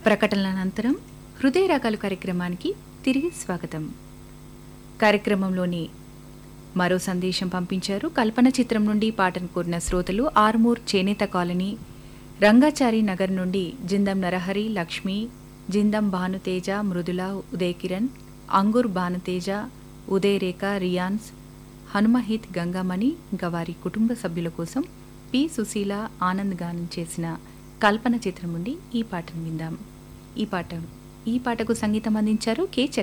ప్రకటనల అనంతరం హృదయ రాగాలు కార్యక్రమానికి తిరిగి స్వాగతం కార్యక్రమంలోని మరో సందేశం పంపించారు కల్పన చిత్రం నుండి పాటను కోరిన శ్రోతలు ఆర్మూర్ చేనేత కాలనీ రంగాచారి నగర్ నుండి జిందం నరహరి లక్ష్మి జిందం భానుతేజ మృదుల ఉదయ్ కిరణ్ అంగుర్ భానుతేజ ఉదయ్ రేఖ రియాన్స్ హనుమహిత్ గంగామణి ఇంకా వారి కుటుంబ సభ్యుల కోసం పి సుశీల ఆనంద్ గానం చేసిన కల్పన చిత్రం నుండి ఈ పాటను విందాం ఈ పాట ఈ పాటకు సంగీతం అందించారు కె చక్ర